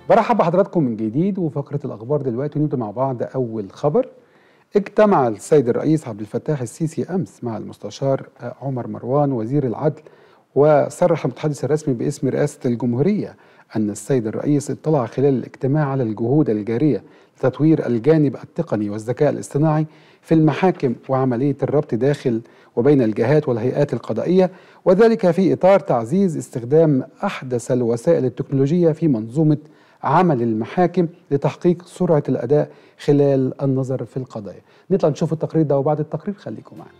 برحب بحضراتكم من جديد وفقرة الأخبار دلوقتي ونبدأ مع بعض أول خبر اجتمع السيد الرئيس عبد الفتاح السيسي أمس مع المستشار عمر مروان وزير العدل وصرح المتحدث الرسمي باسم رئاسة الجمهورية أن السيد الرئيس اطلع خلال الاجتماع على الجهود الجارية لتطوير الجانب التقني والذكاء الاصطناعي في المحاكم وعملية الربط داخل وبين الجهات والهيئات القضائية وذلك في إطار تعزيز استخدام أحدث الوسائل التكنولوجية في منظومة عمل المحاكم لتحقيق سرعة الأداء خلال النظر في القضايا نطلع نشوف التقرير ده وبعد التقرير خليكم معنا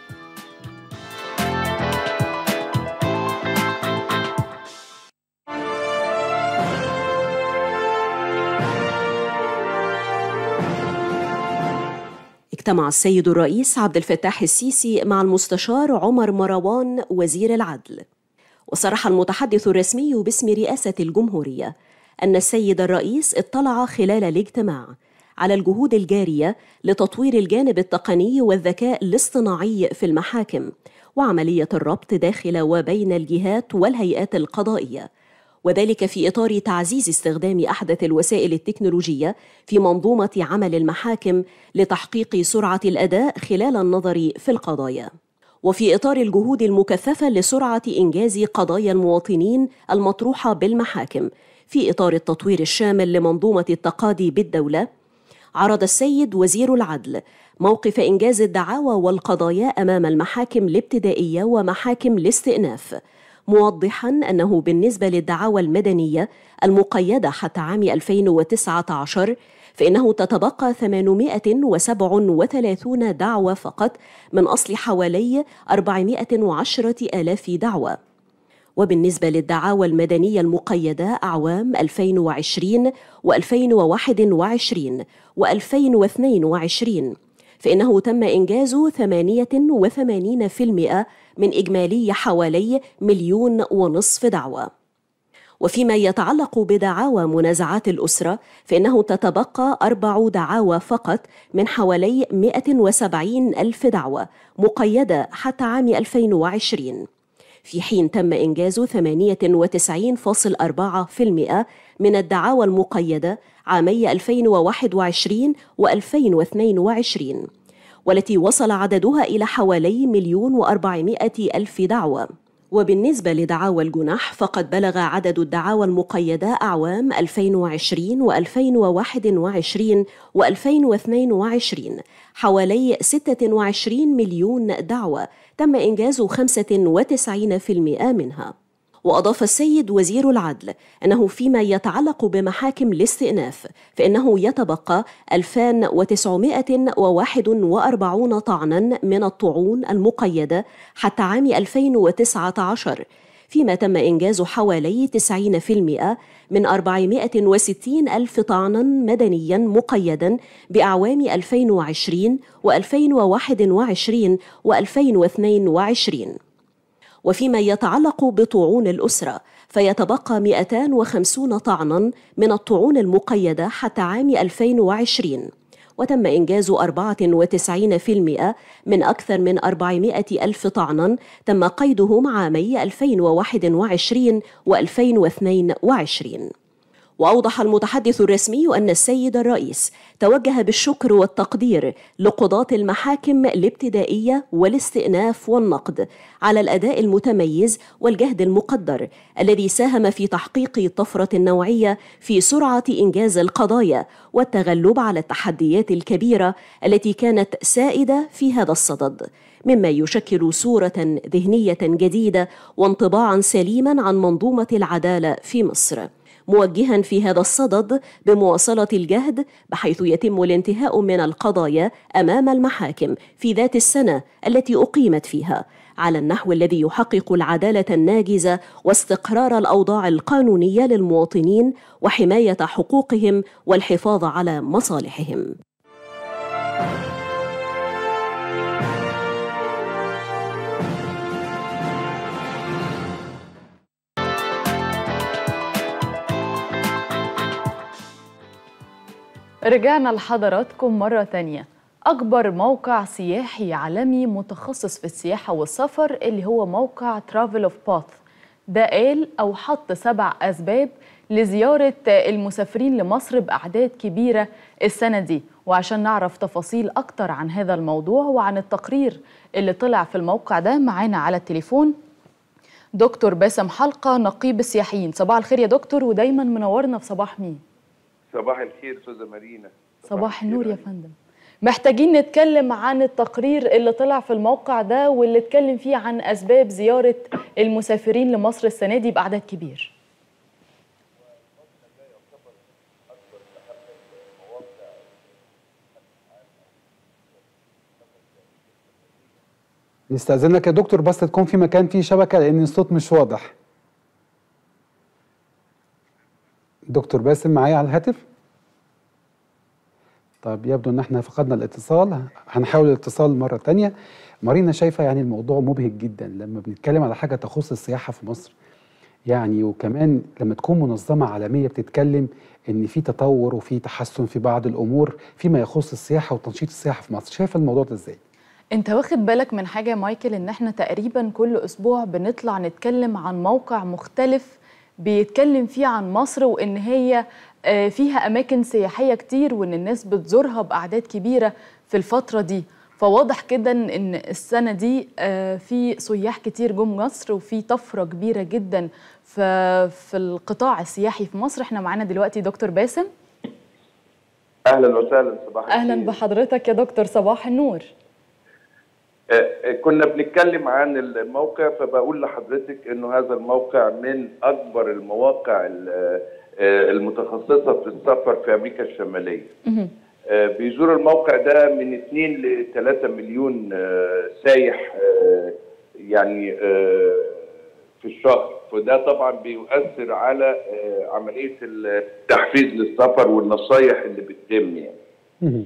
اجتمع السيد الرئيس عبد الفتاح السيسي مع المستشار عمر مروان وزير العدل وصرح المتحدث الرسمي باسم رئاسة الجمهورية أن السيد الرئيس اطلع خلال الاجتماع على الجهود الجارية لتطوير الجانب التقني والذكاء الاصطناعي في المحاكم وعملية الربط داخل وبين الجهات والهيئات القضائية وذلك في إطار تعزيز استخدام أحدث الوسائل التكنولوجية في منظومة عمل المحاكم لتحقيق سرعة الأداء خلال النظر في القضايا وفي إطار الجهود المكثفة لسرعة إنجاز قضايا المواطنين المطروحة بالمحاكم في إطار التطوير الشامل لمنظومة التقاضي بالدولة عرض السيد وزير العدل موقف إنجاز الدعاوى والقضايا أمام المحاكم الابتدائية ومحاكم الاستئناف موضحا أنه بالنسبة للدعاوى المدنية المقيدة حتى عام 2019 فإنه تتبقى 837 دعوة فقط من أصل حوالي 410 ألاف دعوة وبالنسبة للدعاوى المدنية المقيدة أعوام 2020 و2021 و2022 فإنه تم إنجاز 88% من إجمالي حوالي مليون ونصف دعوة وفيما يتعلق بدعاوى منازعات الأسرة فإنه تتبقى أربع دعاوى فقط من حوالي 170 ألف دعوة مقيدة حتى عام 2020 في حين تم إنجاز 98.4% من الدعاوى المقيدة عامي 2021 و2022 والتي وصل عددها إلى حوالي مليون وأربعمائة ألف دعوة وبالنسبة لدعاوى الجنح فقد بلغ عدد الدعاوى المقيدة أعوام 2020 و2021 و2022 حوالي 26 مليون دعوة تم إنجاز 95% منها وأضاف السيد وزير العدل أنه فيما يتعلق بمحاكم الاستئناف فإنه يتبقى 2941 طعنا من الطعون المقيدة حتى عام 2019 فيما تم إنجاز حوالي 90% من 460 ألف طعنا مدنيا مقيدا بأعوام 2020 و2021 و2022 وفيما يتعلق بطعون الأسرة فيتبقى 250 طعنا من الطعون المقيدة حتى عام 2020 وتم إنجاز 94% من أكثر من 400 ألف طعنا تم قيدهم عامي 2021 و2022 واوضح المتحدث الرسمي ان السيد الرئيس توجه بالشكر والتقدير لقضاه المحاكم الابتدائيه والاستئناف والنقد على الاداء المتميز والجهد المقدر الذي ساهم في تحقيق طفره نوعيه في سرعه انجاز القضايا والتغلب على التحديات الكبيره التي كانت سائده في هذا الصدد مما يشكل صوره ذهنيه جديده وانطباعا سليما عن منظومه العداله في مصر موجها في هذا الصدد بمواصله الجهد بحيث يتم الانتهاء من القضايا امام المحاكم في ذات السنه التي اقيمت فيها على النحو الذي يحقق العداله الناجزه واستقرار الاوضاع القانونيه للمواطنين وحمايه حقوقهم والحفاظ على مصالحهم رجعنا لحضراتكم مرة تانية أكبر موقع سياحي عالمي متخصص في السياحة والسفر اللي هو موقع ترافل اوف باث ده قال أو حط سبع أسباب لزيارة المسافرين لمصر بأعداد كبيرة السنة دي وعشان نعرف تفاصيل أكتر عن هذا الموضوع وعن التقرير اللي طلع في الموقع ده معانا على التليفون دكتور باسم حلقة نقيب السياحيين صباح الخير يا دكتور ودايما منورنا في صباح مين صباح الخير استاذه مارينا صباح النور يا فندم محتاجين نتكلم عن التقرير اللي طلع في الموقع ده واللي اتكلم فيه عن أسباب زيارة المسافرين لمصر السنة دي بأعداد كبير نستأذنك يا دكتور بس تكون في مكان فيه شبكة لأن الصوت مش واضح دكتور باسم معايا على الهاتف طب يبدو ان احنا فقدنا الاتصال هنحاول الاتصال مرة تانية مارينا شايفة يعني الموضوع مبهج جدا لما بنتكلم على حاجة تخص السياحة في مصر يعني وكمان لما تكون منظمة عالمية بتتكلم ان في تطور وفي تحسن في بعض الامور فيما يخص السياحة وتنشيط السياحة في مصر شايفة الموضوع ده ازاي؟ انت واخد بالك من حاجة يا مايكل ان احنا تقريبا كل اسبوع بنطلع نتكلم عن موقع مختلف بيتكلم فيه عن مصر وان هي فيها اماكن سياحيه كتير وان الناس بتزورها باعداد كبيره في الفتره دي فواضح كده ان السنه دي في سياح كتير جم مصر وفي طفره كبيره جدا في في القطاع السياحي في مصر احنا معانا دلوقتي دكتور باسم اهلا وسهلا صباح اهلا بحضرتك يا دكتور صباح النور كنا بنتكلم عن الموقع فبقول لحضرتك انه هذا الموقع من اكبر المواقع المتخصصه في السفر في امريكا الشماليه. بيزور الموقع ده من 2 ل 3 مليون سايح يعني في الشهر فده طبعا بيؤثر على عمليه التحفيز للسفر والنصايح اللي بتتم يعني.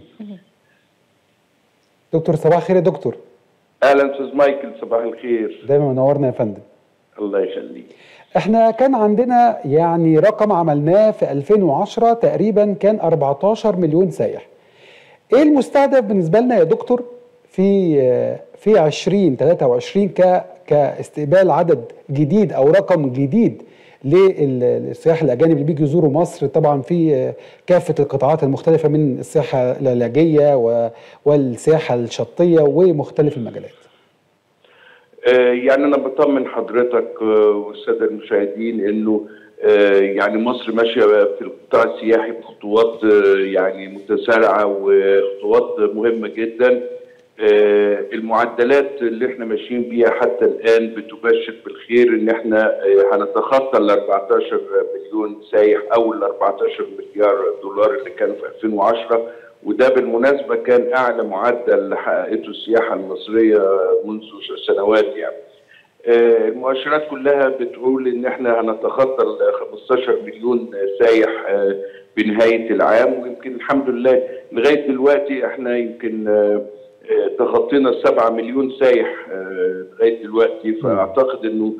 دكتور صباح الخير يا دكتور. اهلا استاذ مايكل صباح الخير دايما منورنا يا فندم الله يخليك احنا كان عندنا يعني رقم عملناه في 2010 تقريبا كان 14 مليون سايح ايه المستهدف بالنسبه لنا يا دكتور في في 2023 ك كاستقبال عدد جديد او رقم جديد للسياح الاجانب اللي بيجوا يزوروا مصر طبعا في كافه القطاعات المختلفه من السياحه العلاجيه والسياحه الشطيه ومختلف المجالات. يعني انا بطمن حضرتك والساده المشاهدين انه يعني مصر ماشيه في القطاع السياحي بخطوات يعني متسارعه وخطوات مهمه جدا المعدلات اللي احنا ماشيين بيها حتى الان بتبشر بالخير ان احنا هنتخطى ال 14 مليون سايح او ال 14 مليار دولار اللي كانوا في 2010 وده بالمناسبه كان اعلى معدل حققته السياحه المصريه منذ سنوات يعني. المؤشرات كلها بتقول ان احنا هنتخطى ال 15 مليون سايح بنهايه العام ويمكن الحمد لله لغايه دلوقتي احنا يمكن تخطينا 7 مليون سايح لغايه دلوقتي فاعتقد انه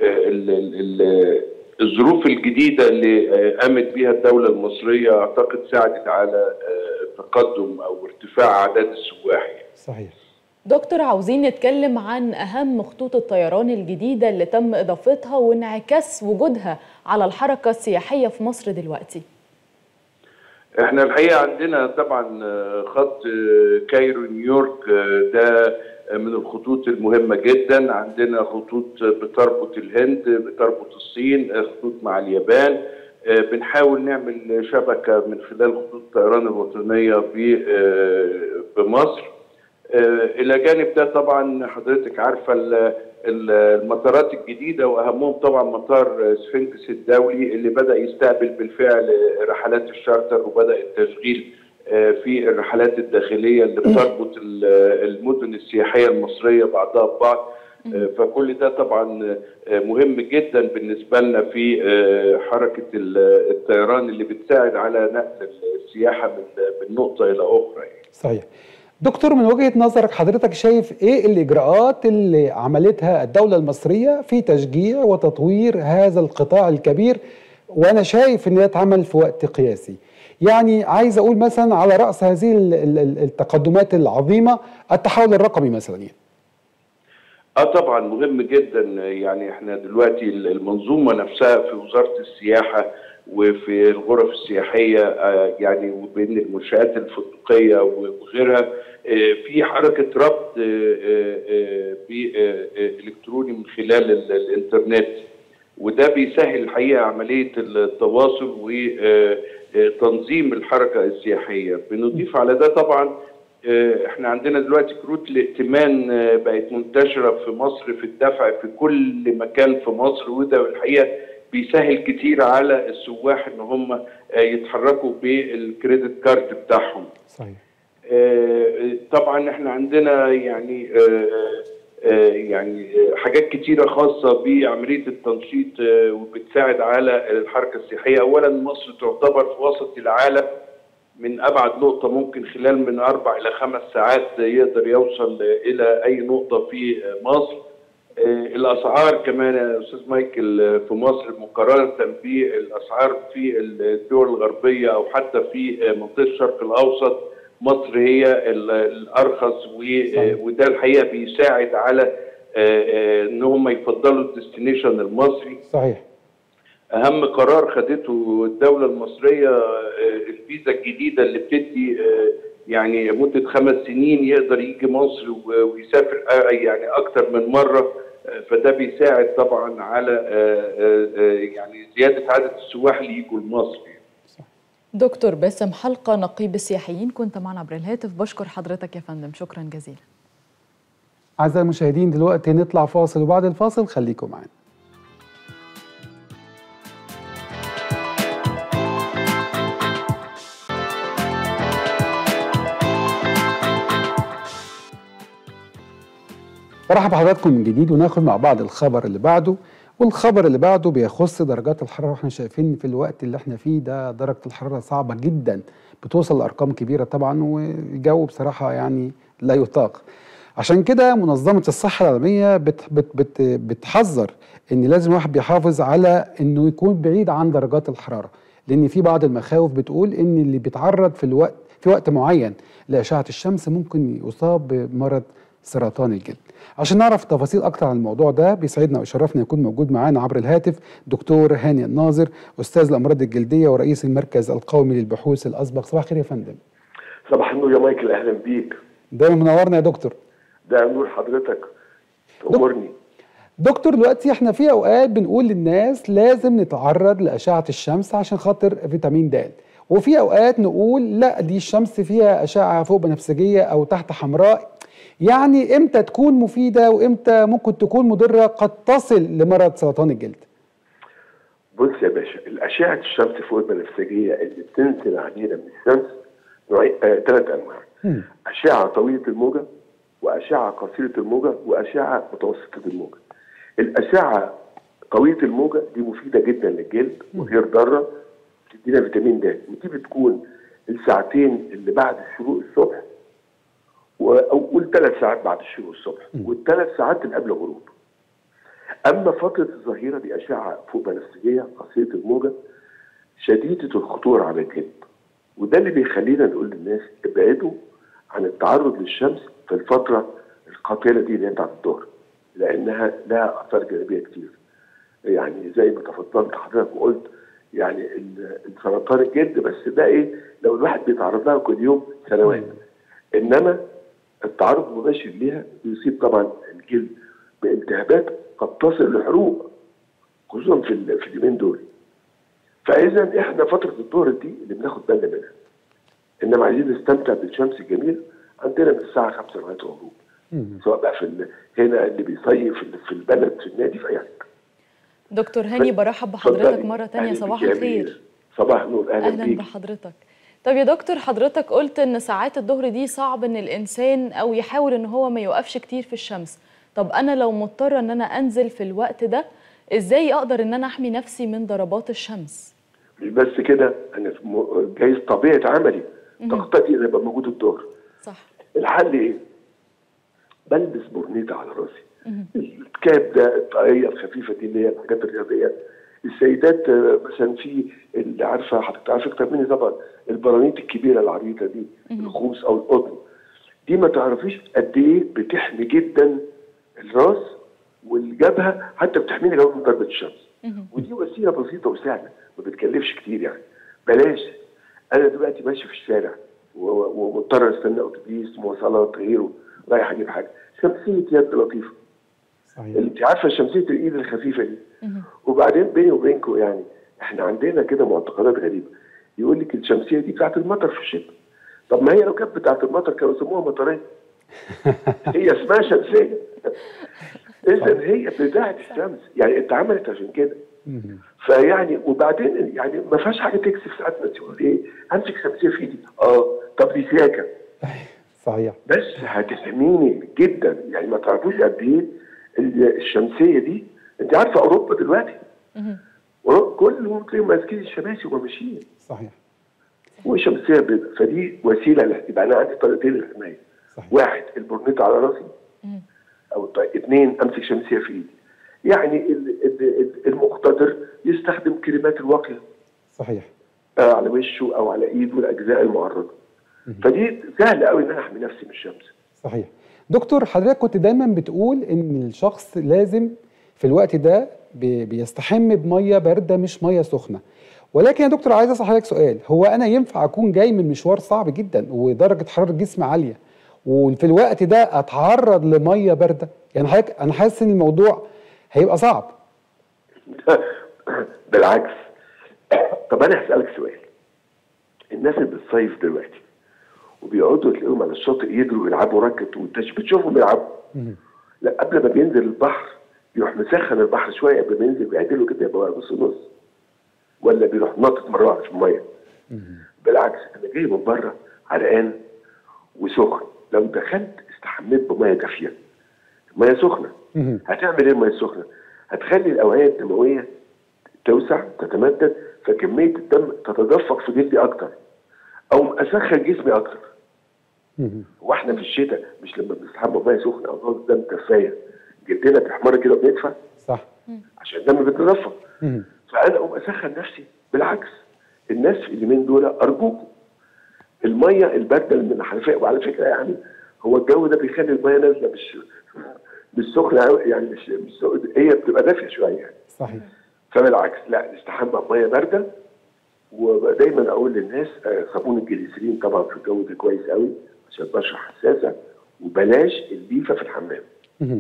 الظروف الجديده اللي قامت بها الدوله المصريه اعتقد ساعدت على تقدم او ارتفاع اعداد السواح صحيح دكتور عاوزين نتكلم عن اهم خطوط الطيران الجديده اللي تم اضافتها وانعكاس وجودها على الحركه السياحيه في مصر دلوقتي احنا الحقيقه عندنا طبعا خط كايرو نيويورك ده من الخطوط المهمه جدا عندنا خطوط بتربط الهند بتربط الصين خطوط مع اليابان بنحاول نعمل شبكه من خلال خطوط الطيران الوطنيه بمصر الى جانب ده طبعا حضرتك عارفه المطارات الجديده واهمهم طبعا مطار سفنكس الدولي اللي بدا يستقبل بالفعل رحلات الشارتر وبدا التشغيل في الرحلات الداخليه اللي بتربط المدن السياحيه المصريه بعضها ببعض فكل ده طبعا مهم جدا بالنسبه لنا في حركه الطيران اللي بتساعد على نقل السياحه من نقطه الى اخرى يعني. صحيح دكتور من وجهه نظرك حضرتك شايف ايه الاجراءات اللي عملتها الدوله المصريه في تشجيع وتطوير هذا القطاع الكبير وانا شايف ان هي اتعمل في وقت قياسي يعني عايز اقول مثلا على راس هذه التقدمات العظيمه التحول الرقمي مثلا يعني. اه طبعا مهم جدا يعني احنا دلوقتي المنظومه نفسها في وزاره السياحه وفي الغرف السياحيه آه، يعني وبين المنشات الفندقيه وغيرها آه، في حركه ربط آه، آه، آه، ب- آه، آه، الكتروني من خلال ال- الانترنت وده بيسهل الحقيقه عمليه التواصل وتنظيم الحركه السياحيه بنضيف على ده طبعا آه، احنا عندنا دلوقتي كروت الائتمان آه، بقت منتشره في مصر في الدفع في كل مكان في مصر وده الحقيقه بيسهل كتير على السواح ان هم آه، يتحركوا بالكريدت كارد بتاعهم صحيح آه، طبعا احنا عندنا يعني آه، آه، يعني آه، حاجات كتيرة خاصة بعملية التنشيط آه، وبتساعد على الحركة السياحية أولا مصر تعتبر في وسط العالم من أبعد نقطة ممكن خلال من أربع إلى خمس ساعات يقدر يوصل إلى أي نقطة في مصر آه، الأسعار كمان يا أستاذ مايكل آه، في مصر مقارنة بالأسعار في الدول الغربية أو حتى في آه، منطقة الشرق الأوسط مصر هي ال- الأرخص و- آه، وده الحقيقة بيساعد على آه، آه، إن هم يفضلوا الديستنيشن المصري صحيح اهم قرار خدته الدوله المصريه آه، الفيزا الجديده اللي بتدي آه، يعني مده خمس سنين يقدر يجي مصر و- ويسافر آه، يعني اكتر من مره آه، فده بيساعد طبعا على آه، آه، آه، يعني زياده عدد السواح اللي يجوا لمصر دكتور باسم حلقة نقيب السياحيين كنت معنا عبر الهاتف بشكر حضرتك يا فندم شكرا جزيلا أعزائي المشاهدين دلوقتي نطلع فاصل وبعد الفاصل خليكم معانا برحب بحضراتكم من جديد وناخد مع بعض الخبر اللي بعده والخبر اللي بعده بيخص درجات الحرارة واحنا شايفين في الوقت اللي احنا فيه ده درجة الحرارة صعبة جدا بتوصل لأرقام كبيرة طبعا والجو بصراحة يعني لا يطاق عشان كده منظمة الصحة العالمية بت بت بت بتحذر ان لازم الواحد بيحافظ على انه يكون بعيد عن درجات الحرارة لان في بعض المخاوف بتقول ان اللي بيتعرض في الوقت في وقت معين لأشعة الشمس ممكن يصاب بمرض سرطان الجلد عشان نعرف تفاصيل اكتر عن الموضوع ده بيسعدنا ويشرفنا يكون موجود معانا عبر الهاتف دكتور هاني الناظر استاذ الامراض الجلديه ورئيس المركز القومي للبحوث الاسبق صباح الخير يا فندم صباح النور يا مايكل اهلا بيك دايما منورنا يا دكتور ده نور حضرتك تأمرني دكتور دلوقتي احنا في اوقات بنقول للناس لازم نتعرض لاشعه الشمس عشان خاطر فيتامين د وفي اوقات نقول لا دي الشمس فيها اشعه فوق بنفسجيه او تحت حمراء يعني امتى تكون مفيده وامتى ممكن تكون مضره قد تصل لمرض سرطان الجلد بص يا باشا الأشعة الشمس فوق البنفسجية اللي بتنزل علينا من الشمس نوعين آه ثلاث أنواع مم. أشعة طويلة الموجة وأشعة قصيرة الموجة وأشعة متوسطة الموجة الأشعة طويلة الموجة دي مفيدة جدا للجلد وغير ضارة بتدينا فيتامين د ودي بتكون الساعتين اللي بعد الشروق الصبح و- او قول ثلاث ساعات بعد الشروق الصبح والثلاث ساعات اللي قبل الغروب اما فتره الظهيره دي اشعه فوق بنفسجيه قصيره الموجه شديده الخطوره على الجلد وده اللي بيخلينا نقول للناس ابعدوا عن التعرض للشمس في الفتره القاتله دي اللي هي بتاعت الظهر لانها لها اثار جانبيه كتير يعني زي ما تفضلت حضرتك وقلت يعني ال- سرطان الجلد بس ده ايه لو الواحد بيتعرض لها كل يوم سنوات انما التعرض المباشر ليها بيصيب طبعا الجلد بالتهابات قد تصل لحروق خصوصا في ال- في اليومين دول فاذا احنا فتره الظهر دي اللي بناخد بالنا منها انما عايزين نستمتع بالشمس الجميله عندنا من الساعه 5 لغايه الغروب سواء بقى في ال- هنا اللي بيصيف في ال- في البلد في النادي في اي حته دكتور هاني برحب بحضرتك اتفضلي. مرة تانية أهلا صباح بيك يا الخير أمير. صباح النور اهلا, اهلا بيك بحضرتك طب يا دكتور حضرتك قلت ان ساعات الظهر دي صعب ان الانسان او يحاول ان هو ما يوقفش كتير في الشمس طب انا لو مضطره ان انا انزل في الوقت ده ازاي اقدر ان انا احمي نفسي من ضربات الشمس مش بس كده انا في م- جايز طبيعه عملي تقتضي ان ابقى موجود الظهر صح الحل ايه؟ بلبس برنيطه على راسي الكاب ده الطاقيه الخفيفه دي اللي هي الحاجات الرياضيه السيدات آه، مثلا في اللي عارفه حضرتك عارفه اكتر مني طبعا البرانيط الكبيره العريضه دي الخوص او القطن دي ما تعرفيش قد ايه بتحمي جدا الراس والجبهه حتى بتحميني كمان من ضربه الشمس ودي وسيله بسيطه وسهله ما بتكلفش كتير يعني بلاش انا دلوقتي ماشي في الشارع و- و- ومضطر استنى اتوبيس مواصلات غيره رايح اجيب حاجه شمسيه يد لطيفه صحيح انت عارفه شمسيه الايد الخفيفه دي وبعدين بيني وبينكم يعني احنا عندنا كده معتقدات غريبه يقول لك الشمسيه دي بتاعت المطر في الشتاء طب ما هي لو كانت بتاعت المطر كانوا يسموها مطريه هي اسمها شمسيه اذا هي بتاعت الشمس يعني اتعملت عشان كده مهم. فيعني وبعدين يعني ما فيهاش حاجه تكسف ساعات ما تقول ايه امسك شمسيه في ايدي اه طب دي سياكه صحيح بس هتحميني جدا يعني ما تعرفوش قد ايه ال- الشمسيه دي انت عارفه اوروبا دلوقتي أوروبا كلهم تلاقيهم ماسكين الشماسي وماشيين صحيح وشمسيه بيضاء فدي وسيله له يبقى انا عندي طريقتين للحمايه صحيح واحد البورنيت على راسي او طيب اثنين امسك شمسيه في ايدي يعني ال- ال- ال- المقتدر يستخدم كريمات الواقيه صحيح آه، على وشه او على ايده الاجزاء المعرضه فدي سهل قوي ان انا احمي نفسي من الشمس صحيح دكتور حضرتك كنت دايما بتقول ان الشخص لازم في الوقت ده بي- بيستحم بميه بارده مش ميه سخنه ولكن يا دكتور عايز اسال حضرتك سؤال هو انا ينفع اكون جاي من مشوار صعب جدا ودرجه حراره جسمي عاليه وفي الوقت ده اتعرض لميه بارده يعني حضرتك انا حاسس ان الموضوع هيبقى صعب بالعكس طب انا هسالك سؤال الناس اللي بتصيف دلوقتي وبيقعدوا تلاقيهم على الشاطئ يجروا يلعبوا راكت وانت بتشوفهم بيلعبوا لا قبل ما بينزل البحر يروح مسخن البحر شويه قبل ما ينزل بيعدله كده يبقى نص نص ولا بيروح ناطط مره واحده في الميه بالعكس انا جاي من بره عرقان وسخن لو دخلت استحميت بميه دافيه ميه سخنه مهم. هتعمل ايه الميه السخنه؟ هتخلي الاوعيه الدمويه توسع تتمدد فكميه الدم تتدفق في جلدي اكتر او اسخن جسمي اكتر مهم. واحنا في الشتاء مش لما بنستحمى ميه سخنه او نقعد قدام كفايه جلدنا بيحمر كده وبيدفى صح عشان الدم بيتدفق مهم. فانا اقوم اسخن نفسي بالعكس الناس في اليومين دول ارجوكم الميه البارده اللي من الحنفيه وعلى فكره يعني هو الجو ده بيخلي الميه نازله مش مش سخنه أوي، يعني مش مش سخنة، هي بتبقى دافيه شويه يعني صحيح فبالعكس لا نستحمى بميه بارده ودايما اقول للناس آه، صابون الجليسرين طبعا في الجو ده كويس قوي عشان البشره حساسه وبلاش الليفه في الحمام مهم.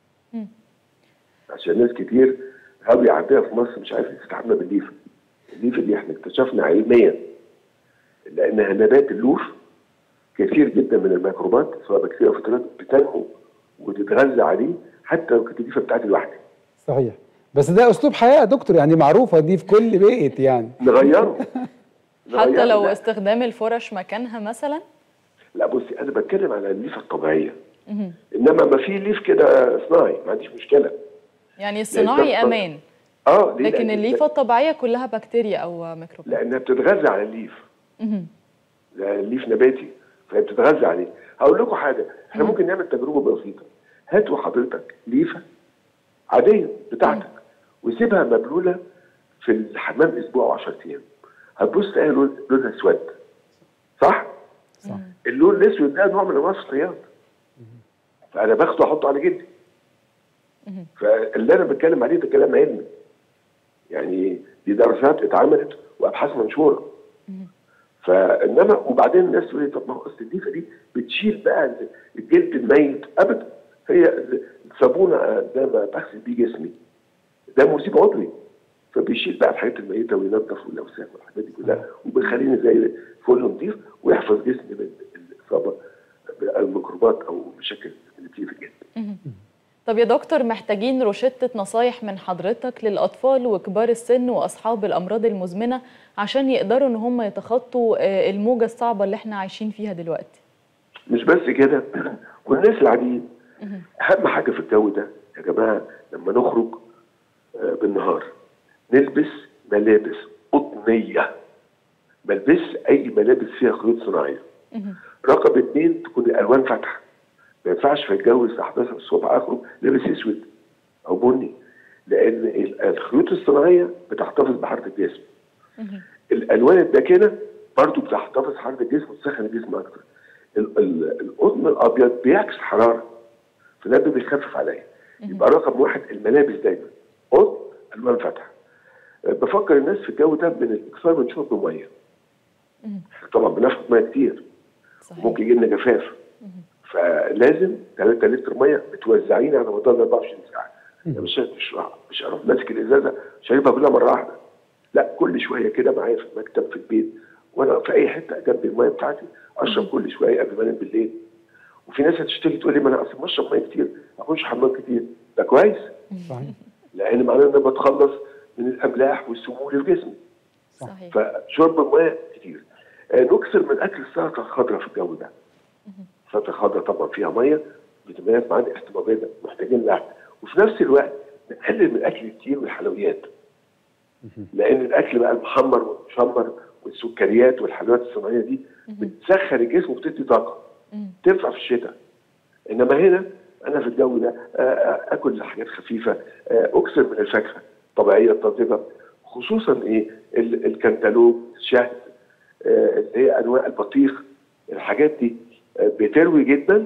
عشان ناس كتير هاوي عندنا في مصر مش عارف تستحمى بالليفه الليفه دي احنا اكتشفنا علميا لانها نبات اللوف كثير جدا من الميكروبات سواء بكتيريا او فطريات بتنمو وتتغذى عليه حتى لو كانت الليفه بتاعتي لوحدي صحيح بس ده اسلوب حياه يا دكتور يعني معروفه دي في كل بيت يعني نغيره حتى نغيره. لو لا. استخدام الفرش مكانها مثلا لا بصي انا بتكلم على الليفه الطبيعيه انما ما في ليف كده صناعي ما عنديش مشكله يعني الصناعي ده- امان اه ليه؟ لكن لأن- الليفه الطبيعيه كلها بكتيريا او ميكروبات لانها بتتغذى على الليف ده الليف نباتي فهي بتتغذى عليه هقول لكم حاجه احنا ممكن نعمل تجربه بسيطه هاتوا حضرتك ليفه عاديه بتاعتك وسيبها مبلوله في الحمام اسبوع او 10 ايام هتبص تلاقي لون- لونها اسود صح؟ صح اللون الاسود ده نوع من انواع الصياد فانا باخده احطه على جلدي فاللي انا بتكلم عليه ده كلام علمي يعني دي دراسات اتعملت وابحاث منشوره فانما وبعدين الناس تقول لي طب ما هو اصل الليفه دي بتشيل بقى الجلد الميت ابدا هي الصابونه ده ما بغسل بيه جسمي ده مصيب عضوي فبيشيل بقى الحاجات الميته وينظف والاوساخ والحاجات دي كلها وبيخليني زي فل نظيف ويحفظ جسمي من الاصابه بالميكروبات او المشاكل اللي بتيجي في الجسم. طب يا دكتور محتاجين روشتة نصايح من حضرتك للأطفال وكبار السن وأصحاب الأمراض المزمنة عشان يقدروا إن هم يتخطوا آه، الموجة الصعبة اللي احنا عايشين فيها دلوقتي مش بس كده والناس العاديين اهم حاجه في الجو ده يا جماعه لما نخرج آه، بالنهار نلبس ملابس قطنيه ما نلبسش اي ملابس فيها خيوط صناعيه رقم اتنين تكون الالوان فاتحه ما ينفعش في الجو الساعه 11 الصبح اخرج لابس اسود او بني لان ال- الخيوط الصناعيه بتحتفظ بحراره الجسم الالوان الداكنه برضو بتحتفظ حراره الجسم وتسخن الجسم اكتر ال- ال- القطن الابيض بيعكس حراره فده ده بيخفف عليا يبقى رقم واحد الملابس دايما قطن الوان فاتحه آه، بفكر الناس في الجو ده من الاكثار من شرب الميه إحنا طبعا بناخد ميه كتير صحيح ممكن يجي لنا جفاف فلازم 3 لتر ميه متوزعين على مدار ال 24 ساعه يعني مش مش مش هروح ماسك الازازه شايفها كلها مره واحده لا كل شويه كده معايا في المكتب في البيت وانا في اي حته جنب الميه بتاعتي اشرب كل شويه قبل ما انام بالليل وفي ناس هتشتكي تقول لي ما انا اصلا بشرب ميه كتير اخش حمام كتير ده كويس صحيح لان معناه ان انا بتخلص من الاملاح والسموم اللي في جسمي صحيح فشرب الميه كتير آه، نكثر من اكل السلطه الخضراء في الجو ده السلطه الخضراء طبعا فيها ميه فيتامينات معانا احتماليه محتاجين لها وفي نفس الوقت نقلل من الاكل الكتير والحلويات لان الاكل بقى المحمر والمشمر والسكريات والحلويات الصناعيه دي بتسخن الجسم وبتدي طاقه تنفع في الشتاء انما هنا انا في الجو ده آه، آه، اكل حاجات خفيفه آه، اكثر من الفاكهه الطبيعيه الطازجه خصوصا ايه ال- الكنتالوب الشهد آه، اللي هي انواع البطيخ الحاجات دي آه، بتروي جدا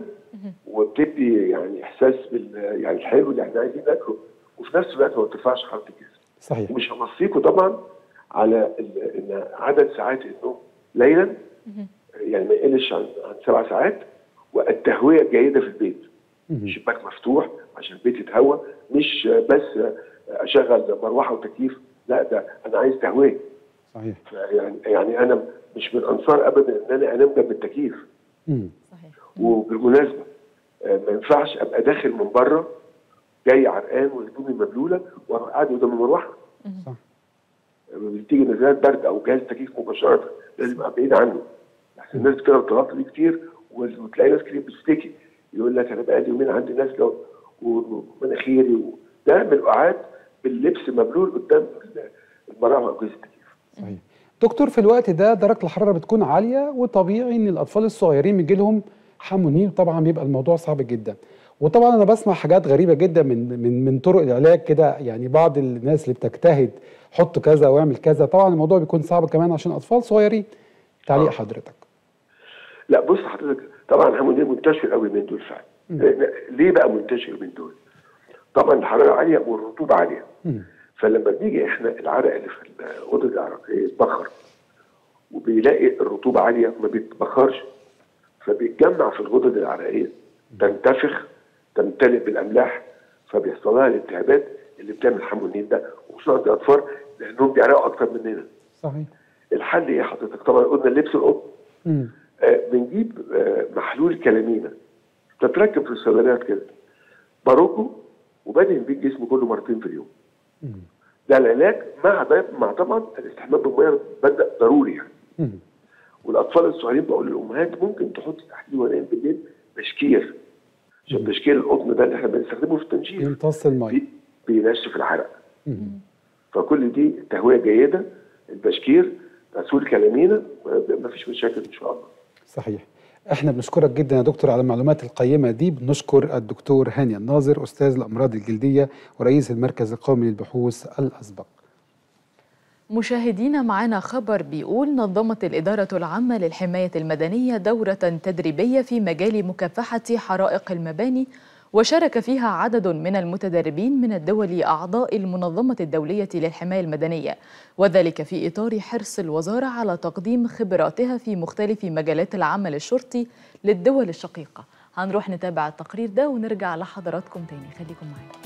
وبتدي يعني احساس بال يعني الحلو اللي احنا عايزين ناكله وفي نفس الوقت ما بترفعش حراره الجسم صحيح ومش هوصيكم طبعا على ال- ان عدد ساعات النوم ليلا يعني ما يقلش عن عن سبع ساعات والتهويه الجيده في البيت شباك مفتوح عشان البيت يتهوى مش بس اشغل مروحه وتكييف لا ده انا عايز تهويه صحيح يعني يعني انا مش من انصار ابدا ان انا انام جنب التكييف مم. صحيح وبالمناسبه آه، ما ينفعش ابقى داخل من بره جاي عرقان وهدومي مبلوله واروح قاعد قدام المروحه صح لما بتيجي نزلات برد او جهاز تكييف مباشره لازم ابقى بعيد عنه عشان الناس كده بتغطي دي كتير وتلاقي ناس كتير بتشتكي يقول لك انا بقالي يومين عندي نزله ومناخيري و- ده من القعاد باللبس مبلول قدام المراوح او جهاز التكييف صحيح دكتور في الوقت ده درجة الحرارة بتكون عالية وطبيعي ان الاطفال الصغيرين بيجي لهم حمونين طبعا بيبقى الموضوع صعب جدا وطبعا انا بسمع حاجات غريبة جدا من من من طرق العلاج كده يعني بعض الناس اللي بتجتهد حط كذا واعمل كذا طبعا الموضوع بيكون صعب كمان عشان اطفال صغيرين تعليق آه. حضرتك لا بص حضرتك طبعا الهرمون ده منتشر قوي من دول فعلا ليه بقى منتشر من دول؟ طبعا الحراره عاليه والرطوبه عاليه مم. فلما بنيجي احنا العرق اللي في الغدد العرقيه يتبخر وبيلاقي الرطوبه عاليه ما بيتبخرش فبيتجمع في الغدد العرقيه تنتفخ تمتلئ بالاملاح فبيحصل لها الالتهابات اللي بتعمل حمونين ده وخصوصا عند الاطفال لانهم بيعرقوا اكتر مننا صحيح الحل ايه حضرتك؟ طبعا قلنا اللبس القطن مم. آه، بنجيب آه، محلول كلامينا تتركب في الصيدليات كده باروكو وبدهن بيه الجسم كله مرتين في اليوم مم. ده العلاج مع ده مع طبعا الاستحمام بالميه بدا ضروري يعني مم. والاطفال الصغيرين بقول للامهات ممكن تحط تحت وانام بالليل بشكير عشان بشكير القطن ده اللي احنا بنستخدمه في التنشيف يمتص المية بي- بينشف العرق مم. فكل دي تهويه جيده البشكير غسول كلامينا ما فيش مشاكل ان شاء الله صحيح احنا بنشكرك جدا يا دكتور على المعلومات القيمة دي بنشكر الدكتور هاني الناظر أستاذ الأمراض الجلدية ورئيس المركز القومي للبحوث الأسبق مشاهدينا معنا خبر بيقول نظمت الإدارة العامة للحماية المدنية دورة تدريبية في مجال مكافحة حرائق المباني وشارك فيها عدد من المتدربين من الدول أعضاء المنظمة الدولية للحماية المدنية وذلك في إطار حرص الوزارة على تقديم خبراتها في مختلف مجالات العمل الشرطي للدول الشقيقة هنروح نتابع التقرير ده ونرجع لحضراتكم تاني خليكم معانا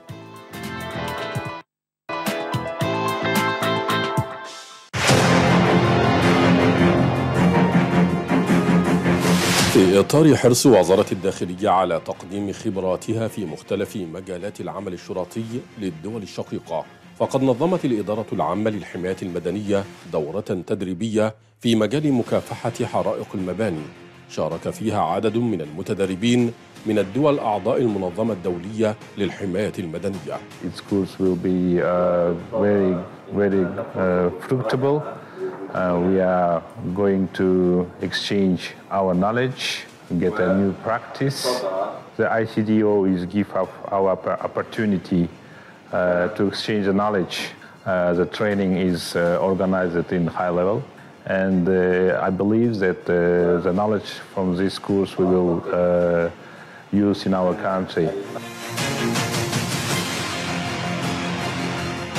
في إطار حرص وزارة الداخلية على تقديم خبراتها في مختلف مجالات العمل الشرطي للدول الشقيقة فقد نظمت الإدارة العامة للحماية المدنية دورة تدريبية في مجال مكافحة حرائق المباني شارك فيها عدد من المتدربين من الدول أعضاء المنظمة الدولية للحماية المدنية its schools will be uh, very, very uh, fruitful. Uh, we are going to exchange our knowledge, get a new practice. The ICDO is give up our opp- opportunity uh, to exchange the knowledge. Uh, the training is uh, organized in high level. And uh, I believe that uh, the knowledge from these schools we will uh, use in our country.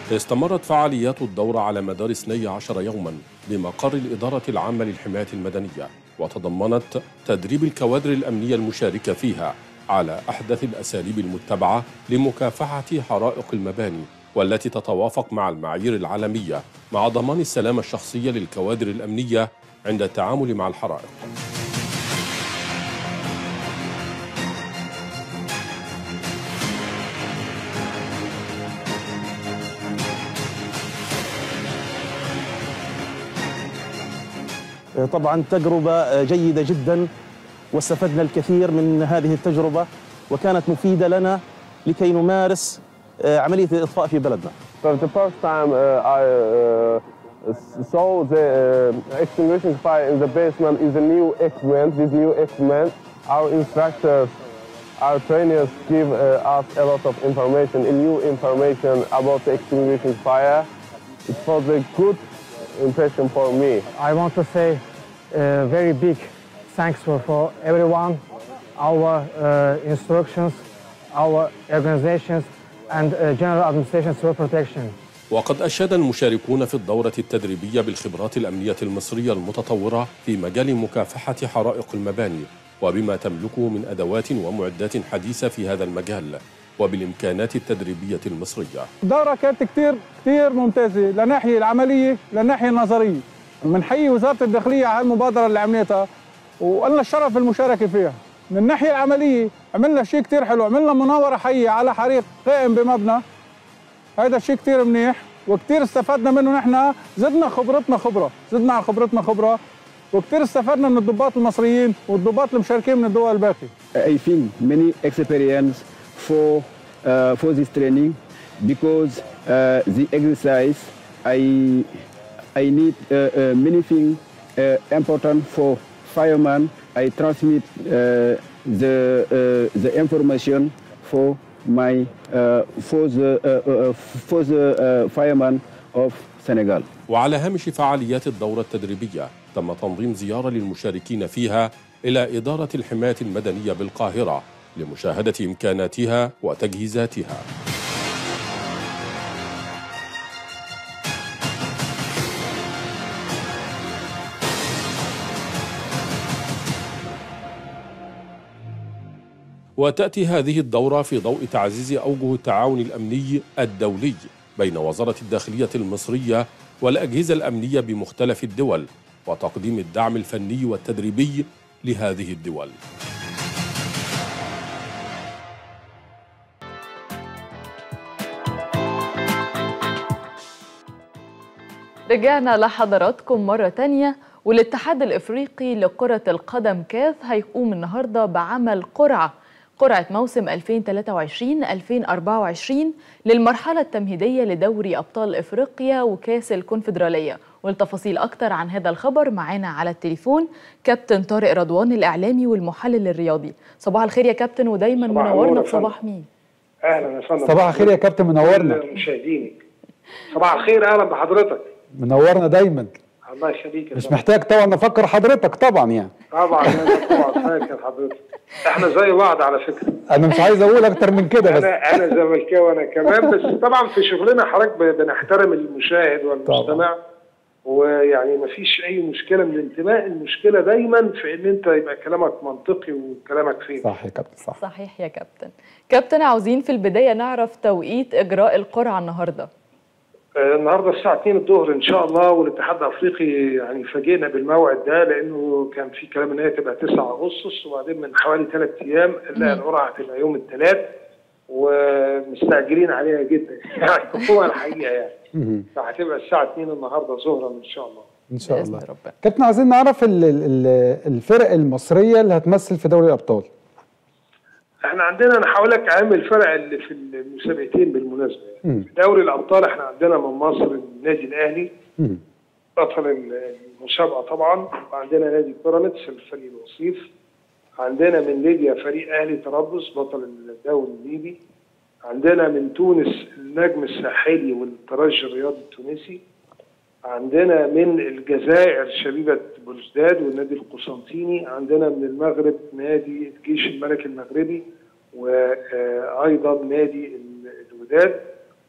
استمرت فعاليات الدورة على مدار 12 يوما بمقر الإدارة العامة للحماية المدنية وتضمنت تدريب الكوادر الأمنية المشاركة فيها على أحدث الأساليب المتبعة لمكافحة حرائق المباني والتي تتوافق مع المعايير العالمية مع ضمان السلامة الشخصية للكوادر الأمنية عند التعامل مع الحرائق طبعا تجربة جيدة جدا واستفدنا الكثير من هذه التجربة وكانت مفيدة لنا لكي نمارس عملية الإطفاء في بلدنا. For the first time uh, I uh, saw the uh, extinguishing fire in the basement is a new equipment. This new equipment, our instructors, our trainers give uh, us a lot of information, a new information about the extinguishing fire. It was a good impression for me. I want to say uh, very big thanks for, for everyone, our uh, instructions, our organizations, and uh, General Administration Civil Protection. وقد أشاد المشاركون في الدورة التدريبية بالخبرات الأمنية المصرية المتطورة في مجال مكافحة حرائق المباني وبما تملكه من أدوات ومعدات حديثة في هذا المجال وبالإمكانات التدريبية المصرية الدورة كانت كتير كتير ممتازة لناحية العملية لناحية النظرية بنحيي وزارة الداخلية على المبادرة اللي عملتها وقلنا الشرف المشاركة فيها من الناحية العملية عملنا شيء كتير حلو عملنا مناورة حية على حريق قائم بمبنى هذا شيء كتير منيح وكتير استفدنا منه نحن زدنا خبرتنا خبرة زدنا على خبرتنا خبرة وكتير استفدنا من الضباط المصريين والضباط المشاركين من الدول الباقية I think many experience for uh, for this training because uh, the exercise I I need uh, uh, many things uh, important for fireman. I transmit uh, the uh, the information for my uh, for the uh, uh, for the uh, fireman of Senegal. وعلى هامش فعاليات الدورة التدريبية تم تنظيم زيارة للمشاركين فيها إلى إدارة الحماية المدنية بالقاهرة لمشاهدة إمكاناتها وتجهيزاتها وتأتي هذه الدورة في ضوء تعزيز أوجه التعاون الأمني الدولي بين وزارة الداخلية المصرية والأجهزة الأمنية بمختلف الدول وتقديم الدعم الفني والتدريبي لهذه الدول. رجعنا لحضراتكم مرة تانية والاتحاد الإفريقي لكرة القدم كاف هيقوم النهاردة بعمل قرعة قرعة موسم 2023-2024 للمرحلة التمهيدية لدوري أبطال إفريقيا وكاس الكونفدرالية والتفاصيل أكتر عن هذا الخبر معانا على التليفون كابتن طارق رضوان الإعلامي والمحلل الرياضي صباح الخير يا كابتن ودايما صباح منورنا النور يا بصباح مين اهلا يا فندم صباح الخير يا كابتن منورنا مشاهدينك صباح الخير اهلا بحضرتك منورنا دايما الله يخليك يا مش فندم. محتاج طبعا نفكر حضرتك طبعا يعني طبعا أنا طبعا فاكر حضرتك احنا زي بعض على فكره انا مش عايز اقول اكتر من كده بس انا انا زملكاوي انا كمان بس طبعا في شغلنا حضرتك ب- بنحترم المشاهد والمستمع ويعني ما فيش اي مشكله من الانتماء المشكله دايما في ان انت يبقى كلامك منطقي وكلامك فيه صح يا كابتن صح صحيح يا كابتن كابتن عاوزين في البداية نعرف توقيت إجراء القرعة النهاردة آه، النهارده الساعة 2 الظهر إن شاء الله والاتحاد الأفريقي يعني فاجئنا بالموعد ده لأنه كان في كلام إن هي تبقى 9 أغسطس وبعدين من حوالي ثلاث أيام لا القرعة هتبقى يوم الثلاث ومستعجلين عليها جدا يعني هو الحقيقة يعني مهم. فهتبقى الساعة 2 النهارده ظهرا إن شاء الله ان شاء الله كابتن عايزين نعرف ال- ال- ال- الفرق المصريه اللي هتمثل في دوري الابطال احنا عندنا انا هقول لك اهم الفرق اللي في المسابقتين بالمناسبه مم. في دوري الابطال احنا عندنا من مصر النادي الاهلي مم. بطل المسابقه طبعا وعندنا نادي بيراميدز الفريق الوصيف عندنا من ليبيا فريق اهلي طرابلس بطل الدوري الليبي عندنا من تونس النجم الساحلي والترجي الرياضي التونسي عندنا من الجزائر شبيبة بلوزداد والنادي القسنطيني عندنا من المغرب نادي الجيش الملكي المغربي وأيضا نادي الوداد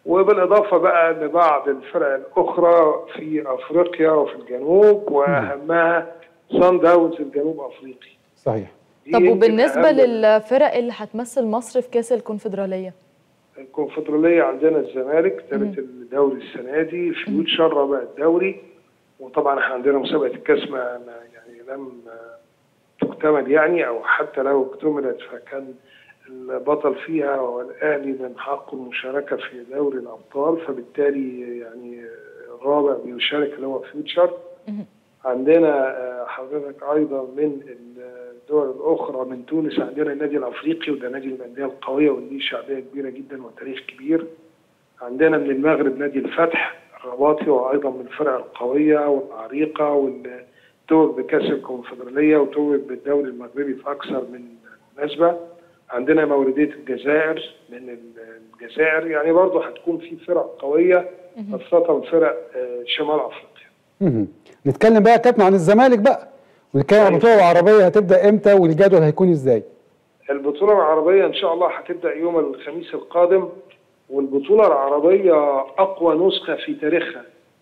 وبالاضافه بقى لبعض الفرق الاخرى في افريقيا وفي الجنوب واهمها صن داونز الجنوب افريقي صحيح دي طب يمكن وبالنسبه أهم للفرق اللي هتمثل مصر في كاس الكونفدراليه الكونفدراليه عندنا الزمالك ثالث الدوري السنه دي فيوتشر رابع الدوري وطبعا احنا عندنا مسابقه الكاس ما ما- يعني لم تكتمل يعني او حتى لو اكتملت فكان البطل فيها هو الاهلي من حقه المشاركه في دوري الابطال فبالتالي يعني الرابع بيشارك اللي هو فيوتشر عندنا آه، حضرتك ايضا من الدول الاخرى من تونس عندنا النادي الافريقي وده نادي الانديه القويه وليه شعبيه كبيره جدا وتاريخ كبير عندنا من المغرب نادي الفتح الرباطي وايضا من الفرق القويه والعريقه واللي توج بكاس الكونفدراليه وتوج بالدوري المغربي في اكثر من مناسبه عندنا مورديه الجزائر من الجزائر يعني برضه هتكون في فرق قويه خاصه فرق آه، شمال افريقيا مهم. نتكلم بقى يا كابتن عن الزمالك بقى ونتكلم عن البطوله العربيه هتبدا امتى والجدول هيكون ازاي البطولة العربية إن شاء الله هتبدأ يوم الخميس القادم والبطولة العربية أقوى نسخة في تاريخها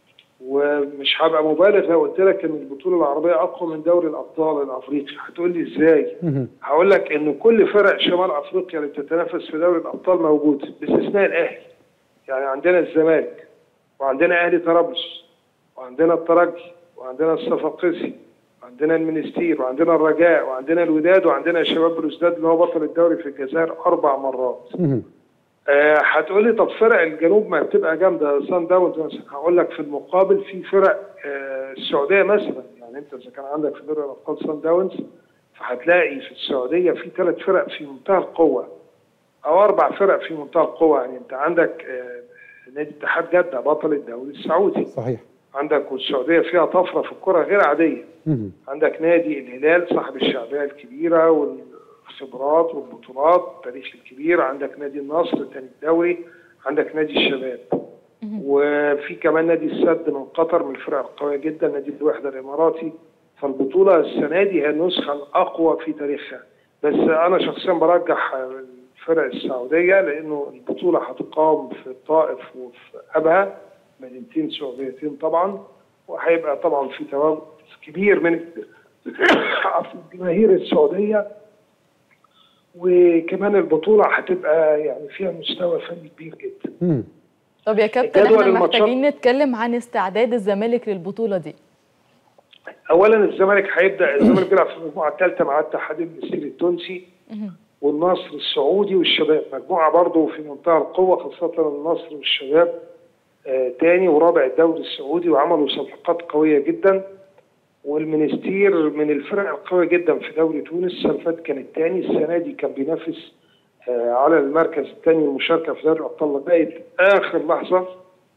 ومش هبقى مبالغ لو قلت لك إن البطولة العربية أقوى من دوري الأبطال الأفريقي هتقول لي إزاي؟ مهم. هقول لك إن كل فرق شمال أفريقيا اللي بتتنافس في دوري الأبطال موجودة باستثناء الأهلي يعني عندنا الزمالك وعندنا أهلي طرابلس وعندنا الترجي وعندنا الصفاقسي وعندنا المنستير وعندنا الرجاء وعندنا الوداد وعندنا شباب بلوزداد اللي هو بطل الدوري في الجزائر اربع مرات. مهم. آه هتقول لي طب فرق الجنوب ما بتبقى جامده سان داونز مثلا هقول لك في المقابل في فرق آه السعوديه مثلا يعني انت اذا كان عندك في دوري الابطال سان داونز فهتلاقي في السعوديه في ثلاث فرق في منتهى القوه او اربع فرق في منتهى القوه يعني انت عندك آه نادي اتحاد جده بطل الدوري السعودي صحيح عندك والسعوديه فيها طفره في الكره غير عاديه مهم. عندك نادي الهلال صاحب الشعبيه الكبيره والخبرات والبطولات التاريخ الكبير عندك نادي النصر ثاني الدوري عندك نادي الشباب وفي كمان نادي السد من قطر من الفرق القويه جدا نادي الوحده الاماراتي فالبطوله السنه دي هي النسخه الاقوى في تاريخها بس انا شخصيا برجح الفرق السعوديه لانه البطوله هتقام في الطائف وفي ابها مدينتين سعوديتين طبعا وهيبقى طبعا في تواجد كبير من الجماهير السعوديه وكمان البطوله هتبقى يعني فيها مستوى فني كبير جدا مم. طب يا كابتن جدول احنا الماتشات- محتاجين نتكلم عن استعداد الزمالك للبطوله دي اولا الزمالك هيبدا الزمالك بيلعب في المجموعه الثالثه مع الاتحاد المصري التونسي والنصر السعودي والشباب مجموعه برضه في منتهى القوه خاصه النصر والشباب آه تاني ورابع الدوري السعودي وعملوا صفقات قويه جدا والمنستير من الفرق القويه جدا في دوري تونس السنه اللي فاتت كان الثاني السنه دي كان بينافس آه على المركز الثاني المشاركه في دوري الابطال لغايه اخر لحظه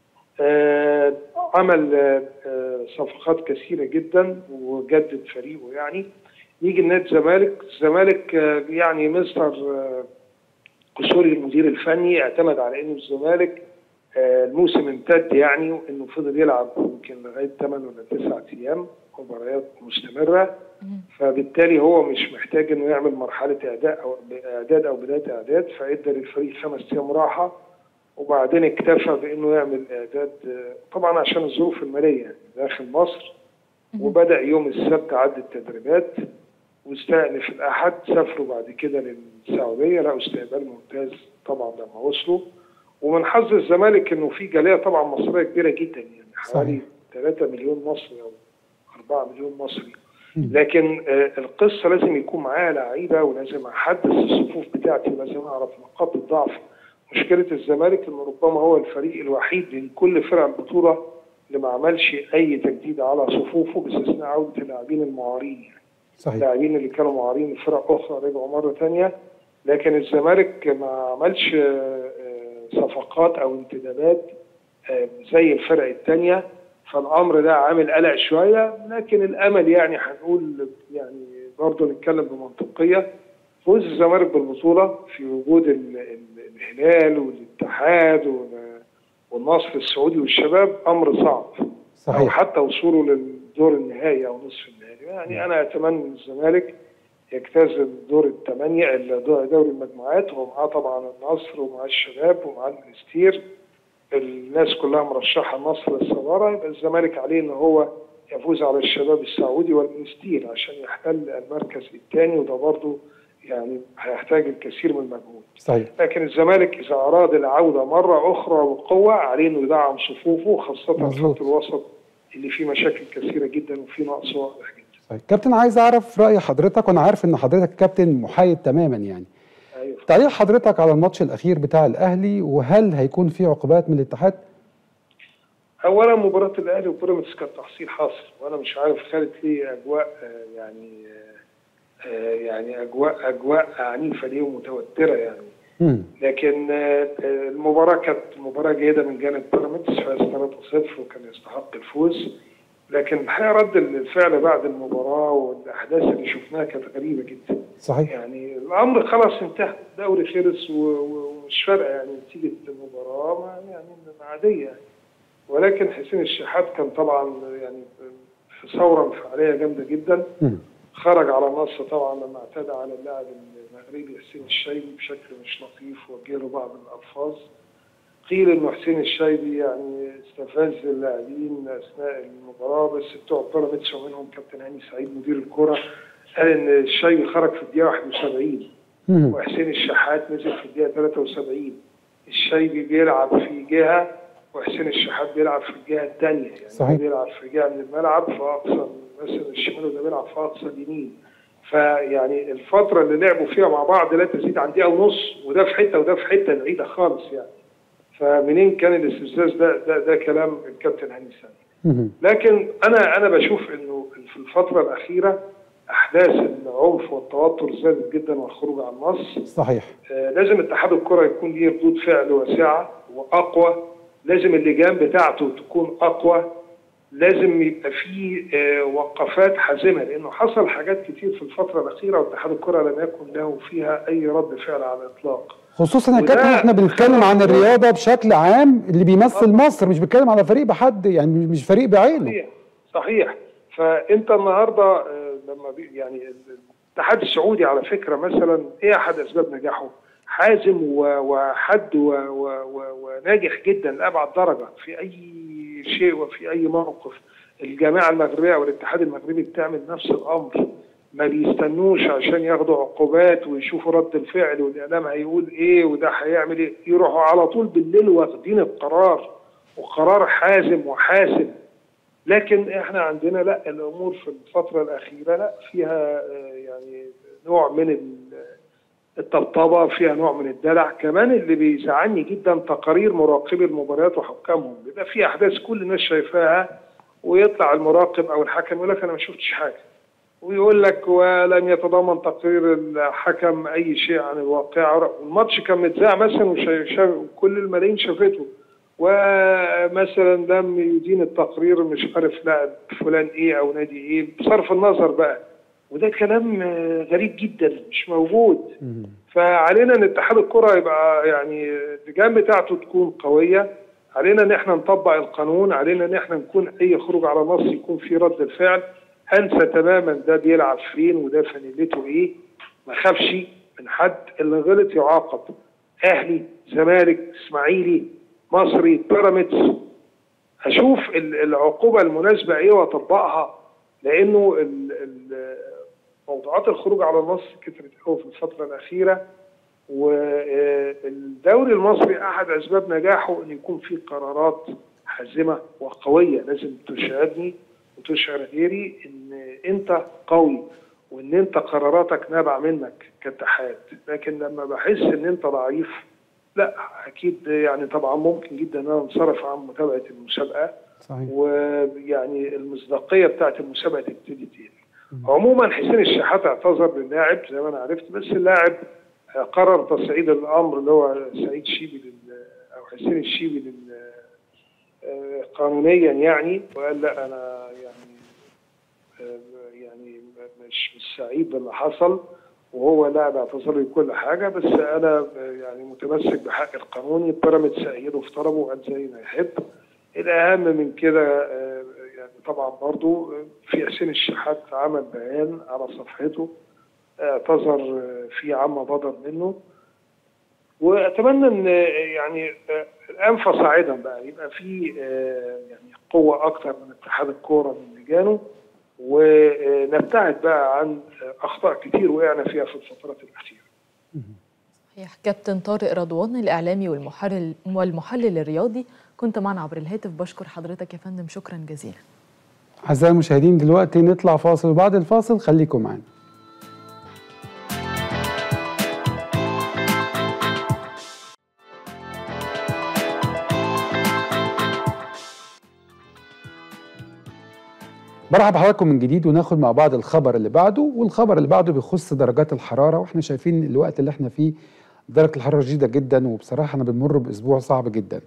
آه عمل آه آه صفقات كثيره جدا وجدد فريقه يعني يجي النادي الزمالك الزمالك آه يعني مستر آه قشوري المدير الفني اعتمد على انه الزمالك آه الموسم امتد يعني وانه فضل يلعب يمكن لغايه 8 ولا 9 ايام مباريات مستمره فبالتالي هو مش محتاج انه يعمل مرحله اعداد او اعداد او بدايه اعداد فادى للفريق خمس ايام راحه وبعدين اكتفى بانه يعمل اعداد آه، طبعا عشان الظروف الماليه يعني داخل مصر وبدا يوم السبت عد التدريبات واستأنف الأحد سافروا بعد كده للسعودية لقوا استقبال ممتاز طبعا لما وصلوا ومن حظ الزمالك إنه في جالية طبعا مصرية كبيرة جدا يعني حوالي 3 مليون مصري أو 4 مليون مصري لكن آه، القصة لازم يكون معايا لعيبة ولازم أحدث الصفوف بتاعتي ولازم أعرف نقاط الضعف مشكلة الزمالك إنه ربما هو الفريق الوحيد من كل فرق البطولة اللي ما عملش أي تجديد على صفوفه باستثناء عودة اللاعبين المعارين يعني. صحيح اللاعبين اللي كانوا معارين فرق اخرى رجعوا مره ثانيه لكن الزمالك ما عملش آه، آه، صفقات او انتدابات آه، زي الفرق الثانيه فالامر ده عامل قلق شويه لكن الامل يعني هنقول يعني برضه نتكلم بمنطقيه فوز الزمالك بالبطوله في وجود ال- ال- الهلال والاتحاد وال- والنصر السعودي والشباب امر صعب او صحيح حتى وصوله للدور النهائي او نصف النهائي يعني انا اتمنى ان الزمالك يجتاز الدور الثمانيه دور دوري المجموعات ومعاه طبعا النصر ومعاه الشباب ومعاه المنستير الناس كلها مرشحه مصر للصداره يبقى الزمالك عليه ان هو يفوز على الشباب السعودي والانستيل عشان يحتل المركز الثاني وده برضه يعني هيحتاج الكثير من المجهود. صحيح لكن الزمالك اذا اراد العوده مره اخرى بقوه عليه انه يدعم صفوفه خاصه مظبوط. خط الوسط اللي فيه مشاكل كثيره جدا وفيه نقص واضح جدا. طيب كابتن عايز اعرف راي حضرتك وانا عارف ان حضرتك كابتن محايد تماما يعني ايوه تعليق حضرتك على الماتش الاخير بتاع الاهلي وهل هيكون في عقوبات من الاتحاد اولا مباراه الاهلي وبيراميدز كانت تحصيل حاصل وانا مش عارف خدت ليه اجواء آه، يعني آه، آه، يعني اجواء اجواء عنيفه ليه ومتوتره يعني مم. لكن آه، آه، المباراه كانت مباراه جيده من جانب بيراميدز فاز 3-0 وكان يستحق الفوز لكن الحقيقه رد الفعل بعد المباراه والاحداث اللي شفناها كانت غريبه جدا صحيح يعني الامر خلاص انتهى الدوري خلص و- و- ومش فارقه يعني نتيجه المباراه ما يعني عاديه يعني. ولكن حسين الشحات كان طبعا يعني في ثوره انفعاليه جامده جدا مم. خرج على النص طبعا لما اعتدى على اللاعب المغربي حسين الشايبي بشكل مش لطيف وجه له بعض الالفاظ قيل انه حسين الشايبي يعني استفز اللاعبين اثناء المباراه بس بتوع بيراميدز ومنهم كابتن هاني سعيد مدير الكره قال ان الشايبي خرج في الدقيقه 71 مم. وحسين الشحات نزل في الدقيقه 73 الشايبي بيلعب في جهه وحسين الشحات بيلعب في الجهه الثانيه يعني صحيح. ده بيلعب في جهه من الملعب في اقصى مثلا الشمال وده بيلعب في اقصى اليمين فيعني الفتره اللي لعبوا فيها مع بعض لا تزيد عن دقيقه ونص وده في حته وده في حته بعيده خالص يعني فمنين كان الاستفزاز ده ده, ده كلام الكابتن هاني سامي مم. لكن انا انا بشوف انه في الفتره الاخيره احداث العنف والتوتر زادت جدا والخروج عن النص صحيح آه، لازم اتحاد الكره يكون ليه ردود فعل واسعه واقوى لازم اللجان بتاعته تكون اقوى لازم يبقى فيه آه، وقفات حازمه لانه حصل حاجات كتير في الفتره الاخيره واتحاد الكره لم يكن له فيها اي رد فعل على الاطلاق خصوصا يا وده كابتن احنا بنتكلم عن خلق- الرياضه بشكل عام اللي بيمثل مصر مش بنتكلم على فريق بحد يعني مش فريق بعينه صحيح صحيح فانت النهارده آه، لما بي يعني الاتحاد السعودي على فكره مثلا ايه احد اسباب نجاحه؟ حازم و- وحد و- و- و- وناجح جدا لابعد درجه في اي شيء وفي اي موقف الجامعه المغربيه والاتحاد المغربي بتعمل نفس الامر ما بيستنوش عشان ياخدوا عقوبات ويشوفوا رد الفعل والاعلام هيقول ايه وده هيعمل ايه يروحوا على طول بالليل واخدين القرار وقرار حازم وحاسم لكن احنا عندنا لا الامور في الفتره الاخيره لا فيها آه، يعني نوع من ال- الطبطبه فيها نوع من الدلع كمان اللي بيزعلني جدا تقارير مراقبي المباريات وحكامهم بيبقى في احداث كل الناس شايفاها ويطلع المراقب او الحكم يقول لك انا ما شفتش حاجه ويقول لك ولم يتضمن تقرير الحكم اي شيء عن الواقع الماتش كان متذاع مثلا وشا- وكل الملايين شافته ومثلا لم يدين التقرير مش عارف لاعب فلان ايه او نادي ايه بصرف النظر بقى وده كلام آه، غريب جدا مش موجود فعلينا ان اتحاد الكره يبقى يعني اللجان بتاعته تكون قويه علينا ان احنا نطبق القانون علينا ان احنا نكون اي خروج على نص يكون في رد الفعل انسى تماما ده بيلعب فين وده فانيلته ايه ما خافش من حد اللي غلط يعاقب اهلي زمالك اسماعيلي مصري بيراميدز هشوف ال- العقوبه المناسبه ايه واطبقها لانه ال- ال- موضوعات الخروج على النص كترت قوي في الفتره الاخيره والدوري المصري احد اسباب نجاحه ان يكون في قرارات حازمه وقويه لازم تشعرني وتشعر غيري ان انت قوي وان انت قراراتك نابعه منك كاتحاد لكن لما بحس ان انت ضعيف لا اكيد يعني طبعا ممكن جدا ان انا انصرف عن متابعه المسابقه صحيح ويعني المصداقيه بتاعت المسابقه تبتدي تقل. عموما حسين الشحات اعتذر للاعب زي ما انا عرفت بس اللاعب قرر تصعيد الامر اللي هو سعيد شيبي لل او حسين الشيبي لل آه، قانونيا يعني وقال لا انا يعني آه، يعني مش مش سعيد باللي حصل وهو لاعب اعتذر لي كل حاجه بس انا آه، يعني متمسك بحق القانوني بيراميدز سيده في طلبه وقال زي ما يحب الاهم من كده آه، يعني طبعا برضو آه، في حسين الشحات عمل بيان على صفحته اعتذر آه، فيه عما بدر منه واتمنى ان آه، يعني آه، الان فصاعدا بقى يبقى في آه، يعني قوه اكتر من اتحاد الكوره من لجانه ونبتعد بقى عن آه، اخطاء كتير وقعنا فيها في الفترات الاخيره صحيح كابتن طارق رضوان الإعلامي والمحلل والمحلل الرياضي كنت معنا عبر الهاتف بشكر حضرتك يا فندم شكرا جزيلا أعزائي المشاهدين دلوقتي نطلع فاصل وبعد الفاصل خليكم معانا برحب بحضراتكم من جديد وناخد مع بعض الخبر اللي بعده والخبر اللي بعده بيخص درجات الحراره واحنا شايفين الوقت اللي احنا فيه درجه الحراره شديده جدا وبصراحه احنا بنمر باسبوع صعب جدا.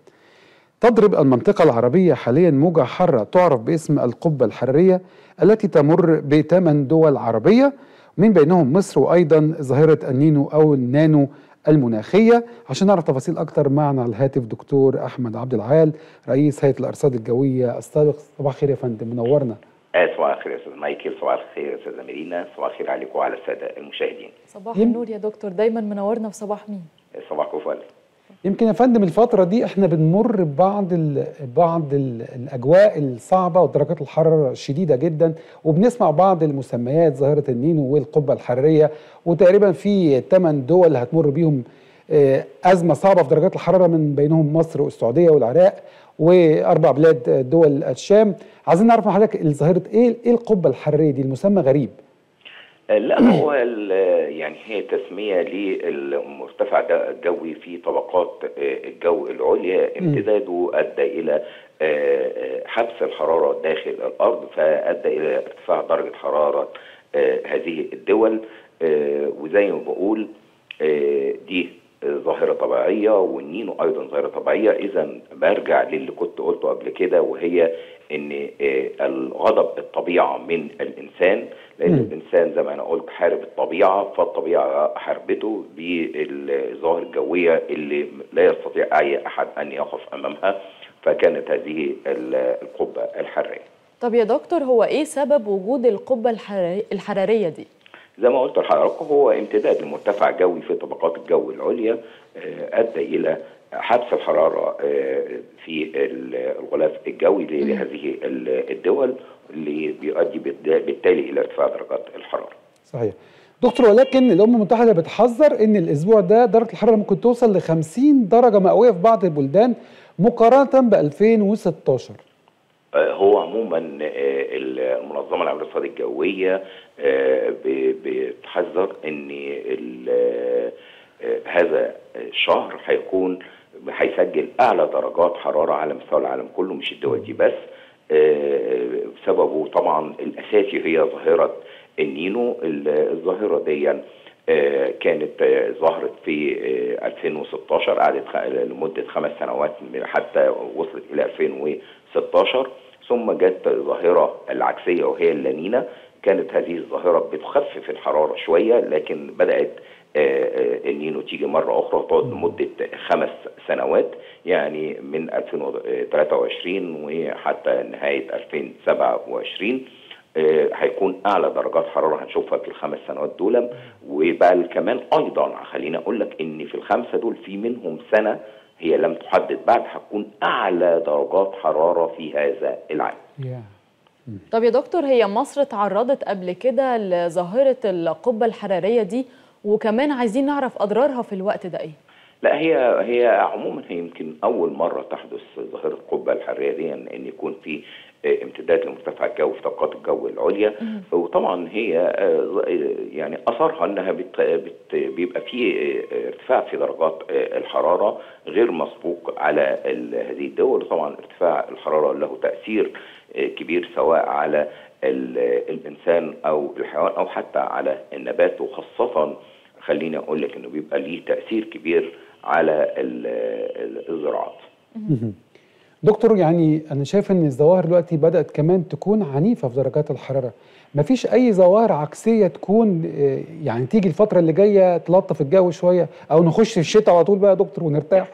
تضرب المنطقة العربية حاليا موجة حارة تعرف باسم القبة الحرارية التي تمر بثمان دول عربية من بينهم مصر وأيضا ظاهرة النينو أو النانو المناخية عشان نعرف تفاصيل أكتر معنا على الهاتف دكتور أحمد عبد العال رئيس هيئة الأرصاد الجوية السابق صباح الخير يا فندم منورنا آه صباح الخير يا استاذ مايكل صباح الخير يا استاذه مارينا صباح الخير عليكم وعلى الساده المشاهدين صباح النور يا دكتور دايما منورنا في صباح مين صباحكم فل يمكن يا فندم الفترة دي احنا بنمر ببعض ال بعض ال الأجواء الصعبة ودرجات الحرارة الشديدة جدا وبنسمع بعض المسميات ظاهرة النينو والقبة الحرارية وتقريبا في ثمان دول هتمر بيهم آه، أزمة صعبة في درجات الحرارة من بينهم مصر والسعودية والعراق وأربع بلاد دول الشام عايزين نعرف من حضرتك ظاهرة إيه إيه القبة الحرارية دي المسمى غريب آه، لا هو ال- يعني هي تسميه للمرتفع ده الجوي في طبقات آه، الجو العليا امتداده ادى الى آه، آه، حبس الحراره داخل الارض فادى الى ارتفاع درجه حراره آه، هذه الدول آه، وزي ما بقول آه، دي ظاهرة طبيعية والنينو أيضا ظاهرة طبيعية إذا برجع للي كنت قلته قبل كده وهي إن آه، الغضب الطبيعة من الإنسان لأن مم. الإنسان زي ما أنا قلت حارب الطبيعة فالطبيعة حاربته بالظواهر الجوية اللي لا يستطيع أي أحد أن يقف أمامها فكانت هذه ال- القبة الحرارية طب يا دكتور هو ايه سبب وجود القبة الحراري- الحرارية دي زي ما قلت لحضراتكم هو امتداد المرتفع الجوي في طبقات الجو العليا آه، ادى الى حبس الحراره آه، في ال- الغلاف الجوي لهذه ال- الدول اللي بيؤدي بالد- بالتالي الى ارتفاع درجات الحراره. صحيح دكتور ولكن الامم المتحده بتحذر ان الاسبوع ده درجه الحراره ممكن توصل ل 50 درجه مئويه في بعض البلدان مقارنه ب 2016 آه، هو عموما آه، المنظمه العامه للارصاد الجويه آه، ب- بتحذر ان ال- آه، هذا الشهر هيكون هيسجل اعلى درجات حراره على مستوى العالم كله مش الدول دي بس آه، سببه طبعا الاساسي هي ظاهره النينو ال- الظاهره دي آه، كانت آه، ظهرت في آه، 2016 قعدت خ- لمده خمس سنوات من- حتى وصلت الى 2016 ثم جت ظاهره العكسيه وهي اللانينا كانت هذه الظاهره بتخفف الحراره شويه لكن بدات آه، آه، النينو تيجي مره اخرى تقعد لمده خمس سنوات يعني من 2023 وحتى نهايه 2027 آه، هيكون اعلى درجات حراره هنشوفها في الخمس سنوات دول وبل كمان ايضا خليني اقول لك ان في الخمسه دول في منهم سنه هي لم تحدد بعد هتكون اعلى درجات حراره في هذا العام طب يا دكتور هي مصر تعرضت قبل كده لظاهرة القبة الحرارية دي وكمان عايزين نعرف أضرارها في الوقت ده ايه لا هي هي عموما هي يمكن اول مره تحدث ظاهره القبه الحراريه دي ان إن يكون في آه، امتداد لمرتفع الجو في طبقات الجو العليا وطبعا هي آه، يعني اثرها انها بت بت بيبقى في آه، ارتفاع في درجات آه، الحراره غير مسبوق على ال- هذه الدول وطبعا ارتفاع الحراره له تاثير آه، كبير سواء على ال- الانسان او الحيوان او حتى على النبات وخاصه خليني اقول لك انه بيبقى ليه تاثير كبير على ال- ال- الزراعات دكتور يعني انا شايف ان الظواهر دلوقتي بدات كمان تكون عنيفه في درجات الحراره مفيش اي ظواهر عكسيه تكون آه، يعني تيجي الفتره اللي جايه تلطف الجو شويه او نخش في الشتاء على طول بقى يا دكتور ونرتاح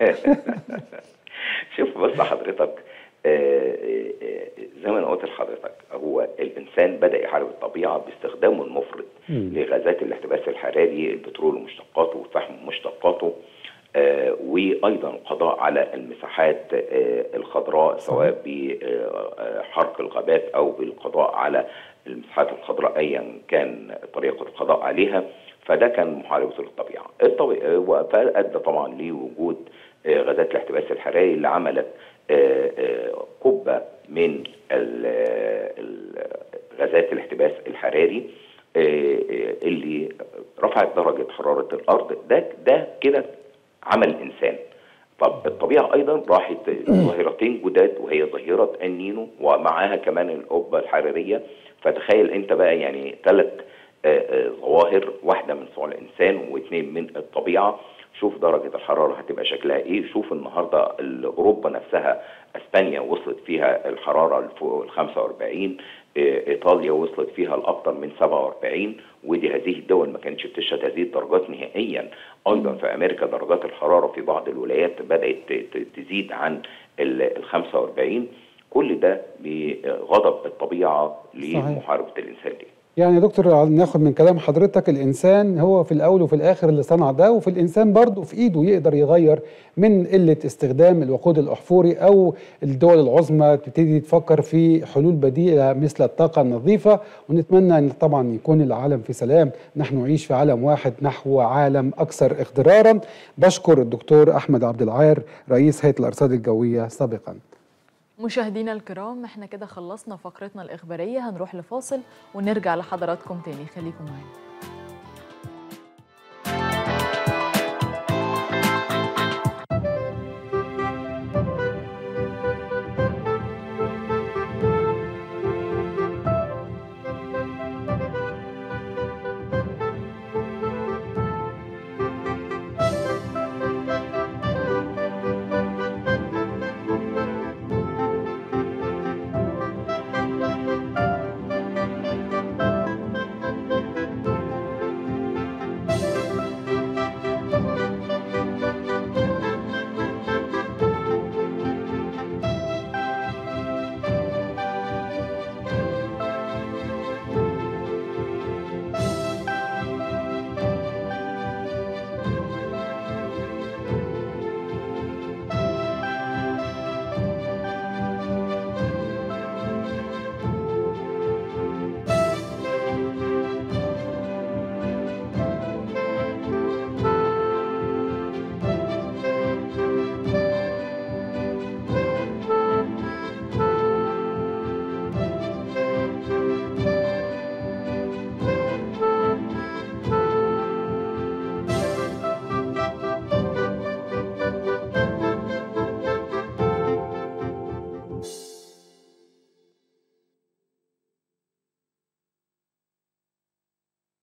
شوف بص حضرتك آه، آه، آه، زي ما انا قلت لحضرتك هو الانسان بدا يحارب الطبيعه باستخدامه المفرط مم. لغازات الاحتباس الحراري البترول ومشتقاته والفحم ومشتقاته آه، و وايضا القضاء على المساحات آه، الخضراء سواء بحرق الغابات او بالقضاء على المساحات الخضراء ايا كان طريقه القضاء عليها فده كان محاربه للطبيعه الطبيعة فادى طبعا لوجود آه، غازات الاحتباس الحراري اللي عملت آه، آه، قبه من ال- ال- غازات الاحتباس الحراري آه، آه، اللي رفعت درجه حراره الارض ده ده كده عمل انسان طب الطبيعه ايضا راحت ظاهرتين جداد وهي ظاهره النينو ومعاها كمان القبه الحراريه فتخيل انت بقى يعني ثلاث ظواهر واحده من صنع الانسان واثنين من الطبيعه شوف درجه الحراره هتبقى شكلها ايه شوف النهارده ال- اوروبا نفسها اسبانيا وصلت فيها الحراره لفوق ال 45 إيه، ايطاليا وصلت فيها لاكثر من 47 ودي هذه الدول ما كانتش بتشهد هذه الدرجات نهائيا ايضا في امريكا درجات الحراره في بعض الولايات بدات ت- ت- تزيد عن ال 45 كل ده بغضب الطبيعه لمحاربه الانسان دي يعني يا دكتور ناخد من كلام حضرتك الانسان هو في الاول وفي الاخر اللي صنع ده وفي الانسان برضه في ايده يقدر يغير من قله استخدام الوقود الاحفوري او الدول العظمى تبتدي تفكر في حلول بديله مثل الطاقه النظيفه ونتمنى ان طبعا يكون العالم في سلام نحن نعيش في عالم واحد نحو عالم اكثر اخضرارا بشكر الدكتور احمد عبد العال رئيس هيئه الارصاد الجويه سابقا مشاهدينا الكرام احنا كده خلصنا فقرتنا الإخبارية هنروح لفاصل ونرجع لحضراتكم تاني خليكم معانا